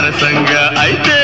ಪ್ರಸಂಗ ಐತೆ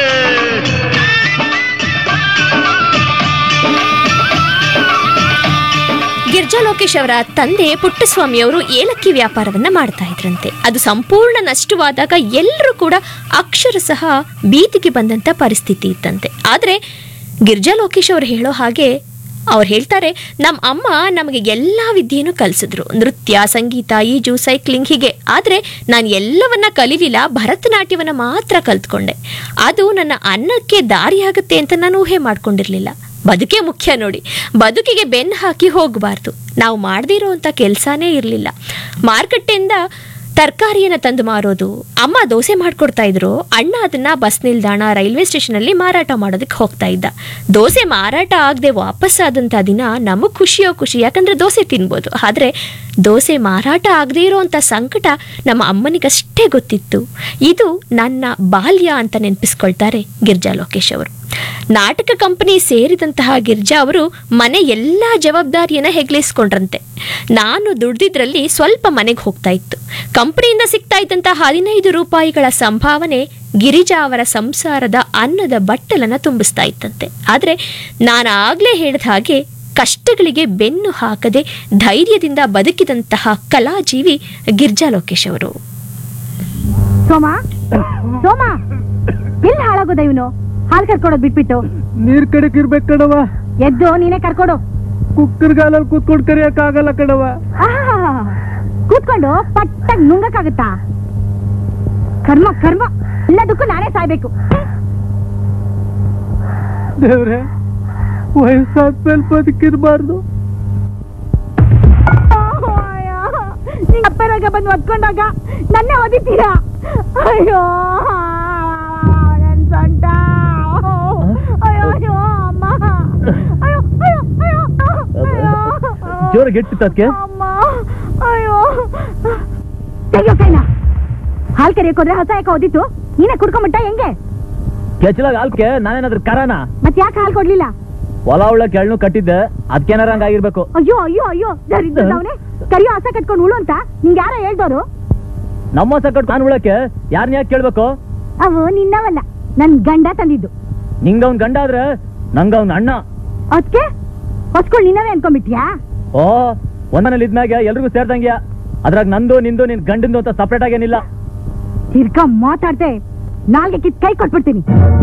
ಗಿರ್ಜಾ ಲೋಕೇಶ್ ಅವರ ತಂದೆ ಪುಟ್ಟಸ್ವಾಮಿಯವರು ಏಲಕ್ಕಿ ವ್ಯಾಪಾರವನ್ನ ಮಾಡ್ತಾ ಇದ್ರಂತೆ ಅದು ಸಂಪೂರ್ಣ ನಷ್ಟವಾದಾಗ ಎಲ್ಲರೂ ಕೂಡ ಅಕ್ಷರ ಸಹ ಬೀದಿಗೆ ಬಂದಂತ ಪರಿಸ್ಥಿತಿ ಇತ್ತಂತೆ ಆದ್ರೆ ಗಿರ್ಜಾ ಲೋಕೇಶ್ ಅವರು ಹೇಳೋ ಹಾಗೆ ಅವ್ರು ಹೇಳ್ತಾರೆ ನಮ್ಮ ಅಮ್ಮ ನಮಗೆ ಎಲ್ಲ ವಿದ್ಯೆಯನ್ನು ಕಲಿಸಿದ್ರು ನೃತ್ಯ ಸಂಗೀತ ಈಜು ಸೈಕ್ಲಿಂಗ್ ಹೀಗೆ ಆದರೆ ನಾನು ಎಲ್ಲವನ್ನ ಕಲಿಲಿಲ್ಲ ಭರತನಾಟ್ಯವನ್ನ ಮಾತ್ರ ಕಲ್ತ್ಕೊಂಡೆ ಅದು ನನ್ನ ಅನ್ನಕ್ಕೆ ದಾರಿಯಾಗುತ್ತೆ ಅಂತ ನಾನು ಊಹೆ ಮಾಡ್ಕೊಂಡಿರ್ಲಿಲ್ಲ ಬದುಕೇ ಮುಖ್ಯ ನೋಡಿ ಬದುಕಿಗೆ ಬೆನ್ನು ಹಾಕಿ ಹೋಗಬಾರ್ದು ನಾವು ಮಾಡದೇ ಇರುವಂಥ ಕೆಲಸನೇ ಇರಲಿಲ್ಲ ಮಾರುಕಟ್ಟೆಯಿಂದ ತರಕಾರಿಯನ್ನು ತಂದು ಮಾರೋದು ಅಮ್ಮ ದೋಸೆ ಮಾಡ್ಕೊಡ್ತಾ ಇದ್ರು ಅಣ್ಣ ಅದನ್ನ ಬಸ್ ನಿಲ್ದಾಣ ರೈಲ್ವೆ ಸ್ಟೇಷನಲ್ಲಿ ಮಾರಾಟ ಮಾಡೋದಕ್ಕೆ ಹೋಗ್ತಾ ಇದ್ದ ದೋಸೆ ಮಾರಾಟ ಆಗದೆ ವಾಪಸ್ ಆದಂಥ ದಿನ ನಮಗೆ ಖುಷಿಯೋ ಖುಷಿ ಯಾಕಂದ್ರೆ ದೋಸೆ ತಿನ್ಬೋದು ಆದರೆ ದೋಸೆ ಮಾರಾಟ ಆಗದೇ ಇರೋವಂಥ ಸಂಕಟ ನಮ್ಮ ಅಮ್ಮನಿಗಷ್ಟೇ ಗೊತ್ತಿತ್ತು ಇದು ನನ್ನ ಬಾಲ್ಯ ಅಂತ ನೆನಪಿಸ್ಕೊಳ್ತಾರೆ ಗಿರ್ಜಾ ಲೋಕೇಶ್ ಅವರು ನಾಟಕ ಕಂಪನಿ ಸೇರಿದಂತಹ ಗಿರ್ಜಾ ಅವರು ಮನೆ ಎಲ್ಲ ಜವಾಬ್ದಾರಿಯನ್ನ ಹೆಗ್ಲಿಸ್ಕೊಂಡ್ರಂತೆ ನಾನು ದುಡ್ದಿದ್ರಲ್ಲಿ ಸ್ವಲ್ಪ ಮನೆಗೆ ಹೋಗ್ತಾ ಇತ್ತು ಕಂಪನಿಯಿಂದ ಸಿಗ್ತಾ ಇದ್ದಂತಹ ಹದಿನೈದು ರೂಪಾಯಿಗಳ ಸಂಭಾವನೆ ಗಿರಿಜಾ ಅವರ ಸಂಸಾರದ ಅನ್ನದ ಬಟ್ಟಲನ್ನ ತುಂಬಿಸ್ತಾ ಇತ್ತಂತೆ ಆದ್ರೆ ನಾನು ಆಗ್ಲೇ ಹೇಳಿದ ಹಾಗೆ ಕಷ್ಟಗಳಿಗೆ ಬೆನ್ನು ಹಾಕದೆ ಧೈರ್ಯದಿಂದ ಬದುಕಿದಂತಹ ಕಲಾಜೀವಿ ಗಿರ್ಜಾ ಲೋಕೇಶ್ ಅವರು ಸೋಮ ಸೋಮ ಎಲ್ಲಿ ಹಾಳಾಗೋದ ಇವನು ಹಾಲ್ ಕರ್ಕೊಡೋದ್ ಬಿಟ್ಬಿಟ್ಟು ನೀರ್ ಕಡೆಕ್ ಇರ್ಬೇಕು ಕಣವ ಎದ್ದು ನೀನೇ ಕರ್ಕೊಡು ಕುಕ್ಕರ್ ಗಾಲಲ್ಲಿ ಕೂತ್ಕೊಂಡು ಕರಿಯಕ್ ಆಗಲ್ಲ ಕಣವ ಆಹಾ, ಕೂತ್ಕೊಂಡು ಪಟ್ಟಾಗಿ ನುಂಗಕ್ಕಾಗತ್ತಾ ಕರ್ಮ ಕರ್ಮ ಎಲ್ಲದಕ್ಕೂ ನಾನೇ ಸಾಯ್ಬೇಕು ದೇವ್ರೆ ವಯಸ್ಸಾದ್ಮೇಲೆ ಬದುಕಿರ್ಬಾರ್ದು ಅಪ್ಪರಾಗ ಬಂದು ಒದ್ಕೊಂಡಾಗ ನನ್ನ ಓದಿತೀರಾ ಅಯ್ಯೋ ನನ್ ಸೊಂಟ ಅಯ್ಯೋ ಅಯ್ಯೋ ಅಮ್ಮ ಅಯ್ಯೋ ಅಯ್ಯೋ ಅಯ್ಯೋ ಅಯ್ಯೋ ಜೋರಾಗಿ ಎಟ್ಟಿತ್ತು ಅದಕ್ಕೆ ಅಮ್ಮ ಅಯ್ಯೋ ತೆಗಿಯೋ ಕೈನ ಹಾಲ್ ಕರಿಯಕ್ ಹೋದ್ರೆ ಹೊಸ ಯಾಕೆ ಓದಿತ್ತು ನೀನೇ ಕುಡ್ಕೊಂಬಿಟ್ಟ ಹೆಂಗೆ ಕೆಚ್ಚಲಾಗ ಹಾಲ್ಕೆ ನಾನೇನಾದ್ರೂ ಕರಾನ ಮತ್ ಯಾಕೆ ಹಾಲ್ ಕೊಡ್ಲಿಲ್ಲ ಹೊಲ ಉಳ್ಳ ಕೆಳ್ನು ಕಟ್ಟಿದ್ದೆ ಅದಕ್ಕೇನಾರ ಹಂಗಾಗಿರ್ಬೇಕು ಅಯ್ಯೋ ಅಯ್ಯೋ ಅಯ್ಯೋ ದರಿದ್ರದವನೇ ಕರಿಯೋ ಹಸ ಕಟ್ಕೊಂಡು ಉಳು ಅಂತ ನಿಂಗೆ ಯಾರೋ ಹೇಳ್ದೋರು ನಮ್ಮ ಸಕಟ್ ಕಾನ್ ಉಳಕ್ಕೆ ಯಾರನ್ನ ಯಾಕೆ ಕೇಳ್ಬೇಕು ಅವು ನಿನ್ನವಲ್ಲ ನನ್ ಗಂಡ ತಂದಿದ್ದು ನಿಂಗ ಅವ್ನ್ ಗಂಡ ಆದ್ರೆ ನಂಗ ಅವ್ನ್ ಅಣ್ಣ ಅದಕ್ಕೆ ಹೊಸ್ಕೊಂಡು ನಿನ್ನವೇ ಅನ್ಕೊಂಡ್ಬಿಟ್ಯಾ ಓ ಒಂದನಲ್ಲಿ ಇದ್ಮ್ಯಾಗ ಎಲ್ರಿಗೂ ಸೇರ್ದಂಗ್ಯ ಅದ್ರಾಗ ನಂದು ನಿಂದು ನಿನ್ ಗಂಡಂದು ಅಂತ ಸಪ್ರೇಟ್ ಆಗೇನಿಲ್ಲ ತಿರ್ಗಾ ಮಾತಾಡ್ದೆ ನಾಲ್ಗೆ ಕಿತ್ ಕೈ ಕೊಟ್ಬಿಡ್ತೀನಿ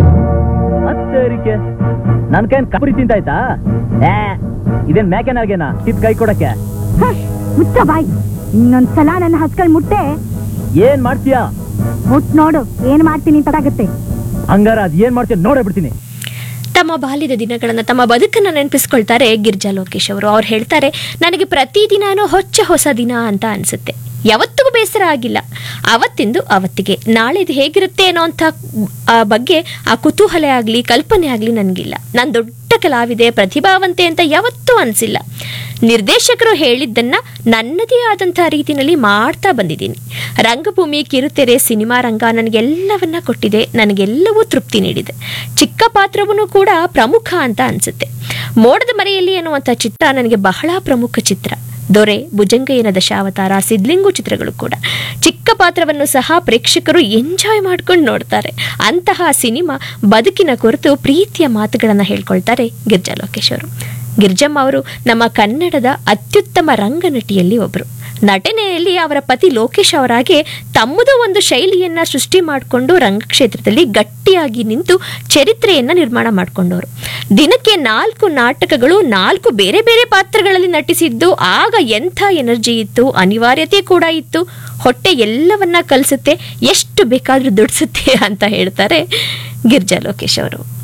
ಅತ್ತೇರಿಕೆ ನನ್ ಕೈನ್ ಕಬರಿ ತಿಂತಾಯ್ತಾ ಏ ಇದೇನ್ ಮೇಕೆನಾಗೇನಾ ಕಿತ್ ಕೈ ಕೊಡಕ್ಕೆ ಹ, ಮುಚ್ಚ ಬಾಯ್ ಇನ್ನೊಂದ್ಸಲ ನನ್ನ ಹಸ್ಕಲ್ ಮುಟ್ಟೆ ಏನ್ ಮಾಡ್ತೀಯಾ ಮುಟ್ ನೋಡು ಏನ್ ಮಾಡ್ತೀನಿ ಅಂತ ಆಗುತ್ತೆ ಹಂಗಾರ ಅದ್ ಏನ್ ಮಾಡ್ತೀಯ ನೋಡೇ ಬಿಡ್ತೀನಿ ತಮ್ಮ ಬಾಲ್ಯದ ದಿನಗಳನ್ನು ತಮ್ಮ ಬದುಕನ್ನು ನೆನಪಿಸ್ಕೊಳ್ತಾರೆ ಗಿರ್ಜಾ ಲೋಕೇಶ್ ಅವರು ಅವ್ರು ಹೇಳ್ತಾರೆ ನನಗೆ ಪ್ರತಿದಿನಾನೂ ಹೊಚ್ಚ ಹೊಸ ದಿನ ಅಂತ ಅನಿಸುತ್ತೆ ಯಾವತ್ತಿಗೂ ಬೇಸರ ಆಗಿಲ್ಲ ಅವತ್ತಿಂದು ಅವತ್ತಿಗೆ ನಾಳೆದು ಹೇಗಿರುತ್ತೆ ಅನ್ನೋ ಅಂಥ ಆ ಬಗ್ಗೆ ಆ ಕುತೂಹಲ ಆಗಲಿ ಕಲ್ಪನೆ ಆಗಲಿ ನನಗಿಲ್ಲ ನಾನು ದೊಡ್ಡ ಕಲಾವಿದೆ ಪ್ರತಿಭಾವಂತೆ ಅಂತ ಯಾವತ್ತೂ ಅನಿಸಿಲ್ಲ ನಿರ್ದೇಶಕರು ಹೇಳಿದ್ದನ್ನ ನನ್ನದೇ ಆದಂಥ ರೀತಿಯಲ್ಲಿ ಮಾಡ್ತಾ ಬಂದಿದ್ದೀನಿ ರಂಗಭೂಮಿ ಕಿರುತೆರೆ ಸಿನಿಮಾ ರಂಗ ನನಗೆಲ್ಲವನ್ನ ಕೊಟ್ಟಿದೆ ನನಗೆಲ್ಲವೂ ತೃಪ್ತಿ ನೀಡಿದೆ ಚಿಕ್ಕ ಪಾತ್ರವೂ ಕೂಡ ಪ್ರಮುಖ ಅಂತ ಅನಿಸುತ್ತೆ ಮೋಡದ ಮರೆಯಲ್ಲಿ ಅನ್ನುವಂಥ ಚಿತ್ರ ನನಗೆ ಬಹಳ ಪ್ರಮುಖ ಚಿತ್ರ ದೊರೆ ಭುಜಂಗಯ್ಯನ ದಶಾವತಾರ ಸಿದ್ಲಿಂಗು ಚಿತ್ರಗಳು ಕೂಡ ಚಿಕ್ಕ ಪಾತ್ರವನ್ನು ಸಹ ಪ್ರೇಕ್ಷಕರು ಎಂಜಾಯ್ ಮಾಡ್ಕೊಂಡು ನೋಡ್ತಾರೆ ಅಂತಹ ಸಿನಿಮಾ ಬದುಕಿನ ಕುರಿತು ಪ್ರೀತಿಯ ಮಾತುಗಳನ್ನು ಹೇಳ್ಕೊಳ್ತಾರೆ ಗಿರ್ಜಾ ಲೋಕೇಶ್ ಅವರು ಗಿರ್ಜಮ್ಮ ಅವರು ನಮ್ಮ ಕನ್ನಡದ ಅತ್ಯುತ್ತಮ ರಂಗನಟಿಯಲ್ಲಿ ಒಬ್ಬರು ನಟನೆಯಲ್ಲಿ ಅವರ ಪತಿ ಲೋಕೇಶ್ ಅವರಾಗೆ ತಮ್ಮದು ಒಂದು ಶೈಲಿಯನ್ನ ಸೃಷ್ಟಿ ಮಾಡಿಕೊಂಡು ರಂಗಕ್ಷೇತ್ರದಲ್ಲಿ ಗಟ್ಟಿಯಾಗಿ ನಿಂತು ಚರಿತ್ರೆಯನ್ನ ನಿರ್ಮಾಣ ಮಾಡಿಕೊಂಡವರು ದಿನಕ್ಕೆ ನಾಲ್ಕು ನಾಟಕಗಳು ನಾಲ್ಕು ಬೇರೆ ಬೇರೆ ಪಾತ್ರಗಳಲ್ಲಿ ನಟಿಸಿದ್ದು ಆಗ ಎಂಥ ಎನರ್ಜಿ ಇತ್ತು ಅನಿವಾರ್ಯತೆ ಕೂಡ ಇತ್ತು ಹೊಟ್ಟೆ ಎಲ್ಲವನ್ನ ಕಲಿಸುತ್ತೆ ಎಷ್ಟು ಬೇಕಾದ್ರೂ ದುಡಿಸುತ್ತೆ ಅಂತ ಹೇಳ್ತಾರೆ ಗಿರ್ಜಾ ಲೋಕೇಶ್ ಅವರು